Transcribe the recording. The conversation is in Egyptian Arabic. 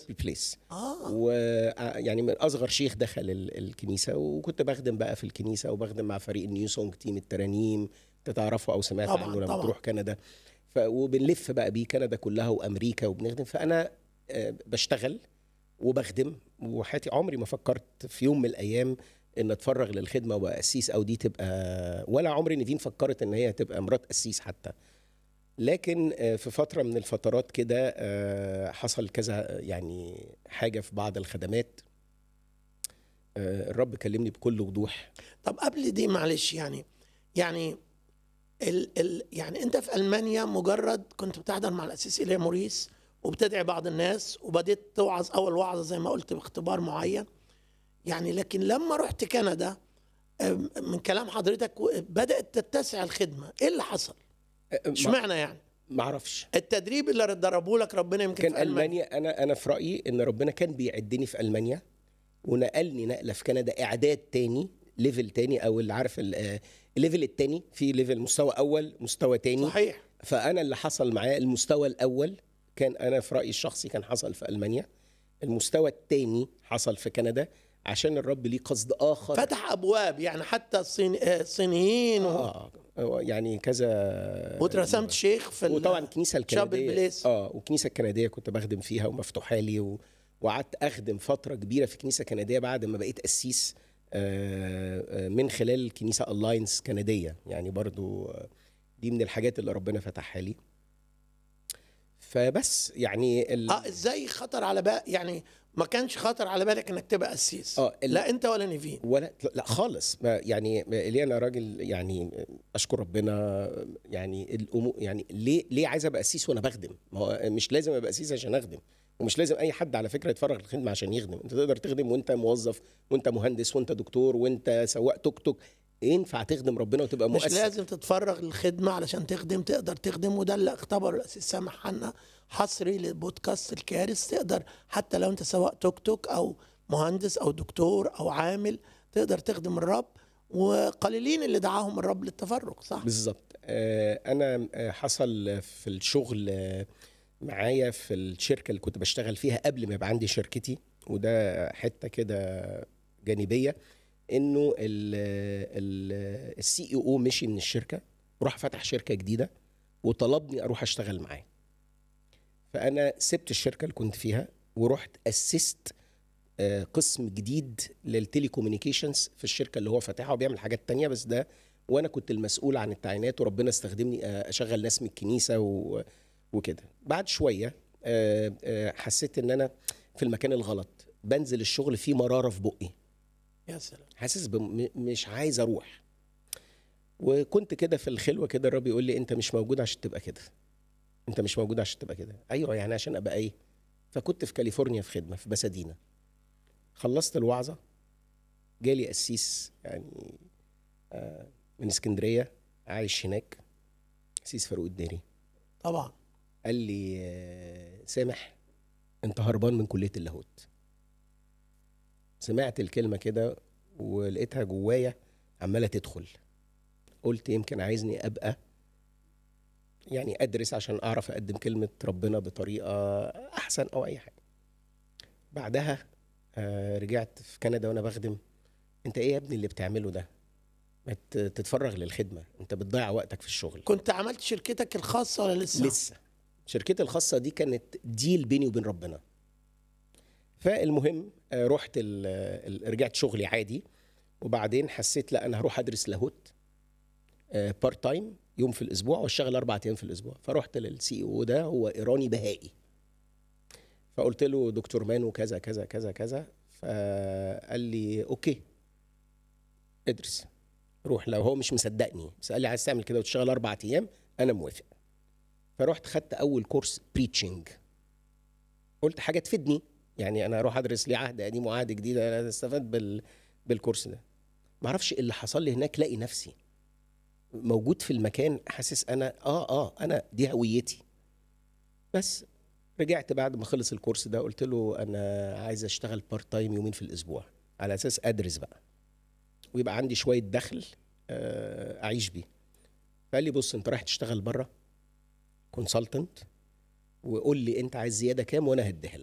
هابي بليس اه ويعني من اصغر شيخ دخل ال- الكنيسه وكنت بخدم بقى في الكنيسه وبخدم مع فريق النيو سونج تيم الترانيم تتعرفوا او سمعت طبعاً، عنه لما طبعاً. بتروح كندا ف وبنلف بقى بيه كندا كلها وامريكا وبنخدم فانا آه، بشتغل وبخدم وحياتي عمري ما فكرت في يوم من الايام ان اتفرغ للخدمه وابقى قسيس او دي تبقى ولا عمري نيفين فكرت ان هي تبقى مرات قسيس حتى لكن آه، في فتره من الفترات كده آه، حصل كذا يعني حاجه في بعض الخدمات آه، الرب كلمني بكل وضوح طب قبل دي معلش يعني يعني ال ال يعني انت في المانيا مجرد كنت بتحضر مع الاسيس ايليا موريس وبتدعي بعض الناس وبديت توعظ اول وعظه زي ما قلت باختبار معين يعني لكن لما رحت كندا أم، من كلام حضرتك و- بدات تتسع الخدمه ايه اللي حصل آه، ما- اشمعنى يعني ما اعرفش التدريب اللي دربوه لك ربنا يمكن كان في المانيا انا انا في رايي ان ربنا كان بيعدني في المانيا ونقلني نقله في كندا اعداد تاني ليفل تاني او اللي عارف ال- آه، الليفل التاني في ليفل مستوى اول مستوى تاني صحيح فانا اللي حصل معايا المستوى الاول كان انا في رايي الشخصي كان حصل في المانيا المستوى الثاني حصل في كندا عشان الرب ليه قصد اخر فتح ابواب يعني حتى الصين آه، الصينيين و... اه آه، يعني كذا واترسمت شيخ في ال- وطبعا الكنيسه شاب الكنديه البليس. اه والكنيسه الكنديه كنت بخدم فيها ومفتوحه لي و... وقعدت اخدم فتره كبيره في كنيسه كنديه بعد ما بقيت قسيس آه، آه، من خلال كنيسه الاينس كنديه يعني برضو آه، دي من الحاجات اللي ربنا فتحها لي فبس يعني ال... اه ازاي خطر على بال يعني ما كانش خطر على بالك انك تبقى قسيس آه، ال- لا انت ولا نيفين ولا لا خالص ما يعني ما- ليه انا راجل يعني اشكر ربنا يعني الامور يعني ليه ليه عايز ابقى قسيس وانا بخدم ما هو مش لازم ابقى قسيس عشان اخدم ومش لازم اي حد على فكره يتفرغ للخدمه عشان يخدم انت تقدر تخدم وانت موظف وانت مهندس وانت دكتور وانت سواق توك توك ينفع تخدم ربنا وتبقى مش مؤثر لازم تتفرغ للخدمه علشان تخدم تقدر تخدم وده اللي اختبره الاسيس سامح حنا حصري لبودكاست الكارث تقدر حتى لو انت سواق توك توك او مهندس او دكتور او عامل تقدر تخدم الرب وقليلين اللي دعاهم الرب للتفرغ صح بالظبط آه، انا آه، حصل في الشغل آه، معايا في الشركه اللي كنت بشتغل فيها قبل ما يبقى عندي شركتي وده حته كده جانبيه انه السي او مشي من الشركه وراح فتح شركه جديده وطلبني اروح اشتغل معاه فانا سبت الشركه اللي كنت فيها ورحت اسست آه، قسم جديد للتليكومينيكيشنز في الشركه اللي هو فاتحها وبيعمل حاجات تانية بس ده وانا كنت المسؤول عن التعيينات وربنا استخدمني آه، اشغل ناس من الكنيسه و... وكده بعد شويه آه، آه، حسيت ان انا في المكان الغلط بنزل الشغل فيه مراره في بقي يا سلام حاسس بم... مش عايز اروح وكنت كده في الخلوه كده الرب يقول لي انت مش موجود عشان تبقى كده انت مش موجود عشان تبقى كده ايوه يعني عشان ابقى ايه فكنت في كاليفورنيا في خدمه في بسادينا خلصت الوعظه جالي قسيس يعني آه، من اسكندريه عايش هناك قسيس فاروق الديري طبعا قال لي آه، سامح انت هربان من كليه اللاهوت سمعت الكلمه كده ولقيتها جوايا عماله تدخل قلت يمكن عايزني ابقى يعني ادرس عشان اعرف اقدم كلمه ربنا بطريقه احسن او اي حاجه بعدها آه، رجعت في كندا وانا بخدم انت ايه يا ابني اللي بتعمله ده ما ت- تتفرغ للخدمه انت بتضيع وقتك في الشغل كنت عملت شركتك الخاصه ولا لسه لسه شركتي الخاصة دي كانت ديل بيني وبين ربنا فالمهم آه، رحت ال ال رجعت شغلي عادي وبعدين حسيت لا انا هروح ادرس لاهوت بارت تايم يوم في الاسبوع واشتغل اربع ايام في الاسبوع فرحت للسي او ده هو ايراني بهائي فقلت له دكتور مانو كذا كذا كذا كذا فقال لي اوكي ادرس روح لو هو مش مصدقني بس قال لي عايز تعمل كده وتشتغل اربع ايام انا موافق فرحت خدت اول كورس بريتشنج قلت حاجه تفيدني يعني انا اروح ادرس لي عهد قديم وعهد جديد انا استفاد بال بالكورس ده ما اعرفش إيه اللي حصل لي هناك لاقي نفسي موجود في المكان حاسس انا اه اه انا دي هويتي بس رجعت بعد ما خلص الكورس ده قلت له انا عايز اشتغل بارت تايم يومين في الاسبوع على اساس ادرس بقى ويبقى عندي شويه دخل آه، اعيش بيه فقال لي بص انت رايح تشتغل بره كونسلتنت وقول لي انت عايز زياده كام وانا هديها لك